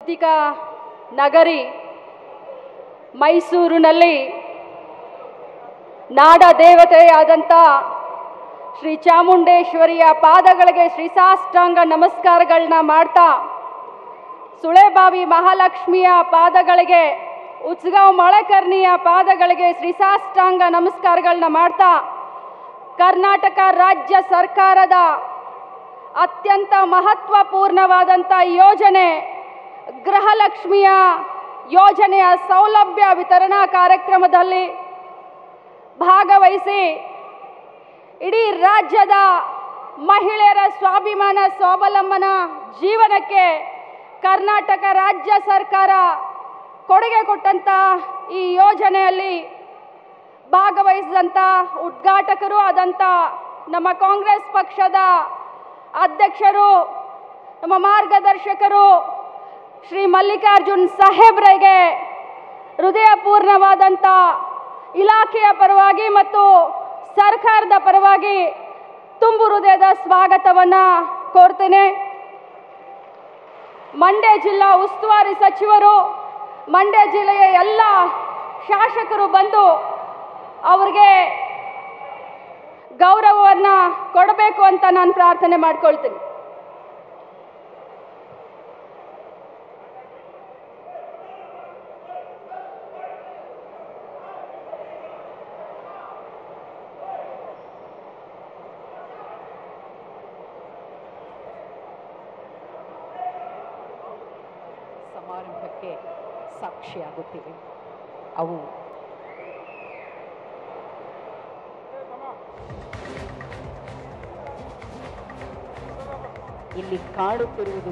ಸಾಂಸ್ಕೃತಿಕ ನಗರಿ ಮೈಸೂರಿನಲ್ಲಿ ನಾಡ ದೇವತೆಯಾದಂಥ ಶ್ರೀ ಚಾಮುಂಡೇಶ್ವರಿಯ ಪಾದಗಳಿಗೆ ಶ್ರೀಸಾಷ್ಟಾಂಗ ನಮಸ್ಕಾರಗಳನ್ನ ಮಾಡ್ತಾ ಸುಳೆಬಾವಿ ಮಹಾಲಕ್ಷ್ಮಿಯ ಪಾದಗಳಿಗೆ ಉಚ್ಗಾಂವ್ ಮಳೆಕರ್ಣಿಯ ಪಾದಗಳಿಗೆ ಶ್ರೀಸಾಷ್ಟಾಂಗ ನಮಸ್ಕಾರಗಳನ್ನ ಮಾಡ್ತಾ ಕರ್ನಾಟಕ ರಾಜ್ಯ ಸರ್ಕಾರದ ಅತ್ಯಂತ ಮಹತ್ವಪೂರ್ಣವಾದಂಥ ಯೋಜನೆ ಗೃಹಲಕ್ಷ್ಮಿಯ ಯೋಜನೆಯ ಸೌಲಭ್ಯ ವಿತರಣಾ ಕಾರ್ಯಕ್ರಮದಲ್ಲಿ ಭಾಗವಹಿಸಿ ಇಡೀ ರಾಜ್ಯದ ಮಹಿಳೆಯರ ಸ್ವಾಭಿಮಾನ ಸ್ವಾವಲಂಬನ ಜೀವನಕ್ಕೆ ಕರ್ನಾಟಕ ರಾಜ್ಯ ಸರ್ಕಾರ ಕೊಡುಗೆ ಕೊಟ್ಟಂಥ ಈ ಯೋಜನೆಯಲ್ಲಿ ಭಾಗವಹಿಸಿದಂಥ ಉದ್ಘಾಟಕರು ಆದಂಥ ನಮ್ಮ ಕಾಂಗ್ರೆಸ್ ಪಕ್ಷದ ಅಧ್ಯಕ್ಷರು ನಮ್ಮ ಮಾರ್ಗದರ್ಶಕರು ಶ್ರೀ ಮಲ್ಲಿಕಾರ್ಜುನ್ ಸಾಹೇಬ್ರಿಗೆ ಹೃದಯಪೂರ್ಣವಾದಂಥ ಇಲಾಖೆಯ ಪರವಾಗಿ ಮತ್ತು ಸರ್ಕಾರದ ಪರವಾಗಿ ತುಂಬು ಹೃದಯದ ಸ್ವಾಗತವನ್ನು ಕೋರ್ತೇನೆ ಮಂಡ್ಯ ಜಿಲ್ಲಾ ಉಸ್ತುವಾರಿ ಸಚಿವರು ಮಂಡ್ಯ ಜಿಲ್ಲೆಯ ಎಲ್ಲ ಶಾಸಕರು ಬಂದು ಅವ್ರಿಗೆ ಗೌರವವನ್ನು ಕೊಡಬೇಕು ಅಂತ ನಾನು ಪ್ರಾರ್ಥನೆ ಮಾಡ್ಕೊಳ್ತೀನಿ ಸಮಾರಂಭಕ್ಕೆ ಸಾಕ್ಷಿಯಾಗುತ್ತಿವೆ ಅವು ಇಲ್ಲಿ ಕಾಡುತ್ತಿರುವುದು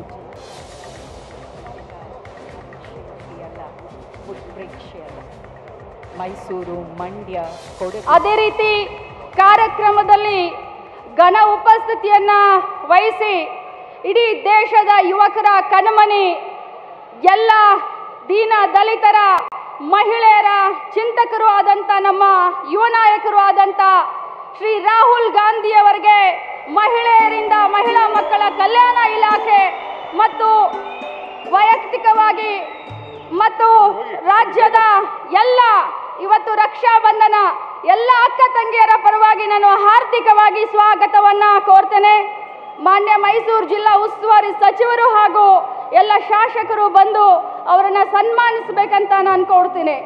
ಅಲ್ಲ ಉತ್ಪ್ರೇಕ್ಷೆ ಅಲ್ಲ ಮೈಸೂರು ಮಂಡ್ಯ ಕೊಡಗು ಅದೇ ರೀತಿ ಕಾರ್ಯಕ್ರಮದಲ್ಲಿ ಘನ ಉಪಸ್ಥಿತಿಯನ್ನ ವಹಿಸಿ ಇಡೀ ದೇಶದ ಯುವಕರ ಕಣ್ಮನಿ ಎಲ್ಲ ದೀನ ದಲಿತರ ಮಹಿಳೆಯರ ಚಿಂತಕರು ಆದಂಥ ನಮ್ಮ ಯುವ ನಾಯಕರು ಆದಂಥ ಶ್ರೀ ರಾಹುಲ್ ಗಾಂಧಿಯವರಿಗೆ ಮಹಿಳೆಯರಿಂದ ಮಹಿಳಾ ಮಕ್ಕಳ ಕಲ್ಯಾಣ ಇಲಾಖೆ ಮತ್ತು ವೈಯಕ್ತಿಕವಾಗಿ ಮತ್ತು ರಾಜ್ಯದ ಎಲ್ಲ ಇವತ್ತು ರಕ್ಷಾಬಂಧನ ಎಲ್ಲ ಅಕ್ಕ ತಂಗಿಯರ ಪರವಾಗಿ ನಾನು ಹಾರ್ದಿಕವಾಗಿ ಸ್ವಾಗತವನ್ನ ಕೋರ್ತೇನೆ ಮಾನ್ಯ ಮೈಸೂರು ಜಿಲ್ಲಾ ಉಸ್ತುವಾರಿ ಸಚಿವರು ಹಾಗೂ ಎಲ್ಲ ಶಾಸಕರು ಬಂದು ಅವರನ್ನ ಸನ್ಮಾನಿಸಬೇಕಂತ ನಾನು ಕೋರ್ತೀನಿ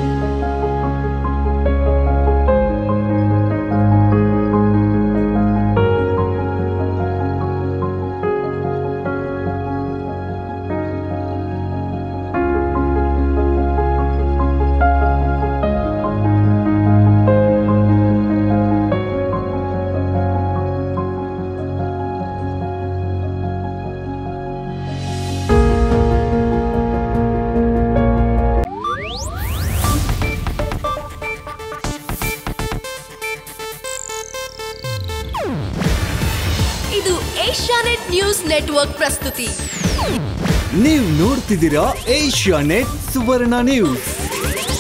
ಇದು ಏಷ್ಯಾನೆಟ್ ನ್ಯೂಸ್ ನೆಟ್ವರ್ಕ್ ಪ್ರಸ್ತುತಿ ನೀವು ನೋಡ್ತಿದ್ದೀರಾ ಏಷ್ಯಾ ನೆಟ್ ಸುವರ್ಣ ನ್ಯೂಸ್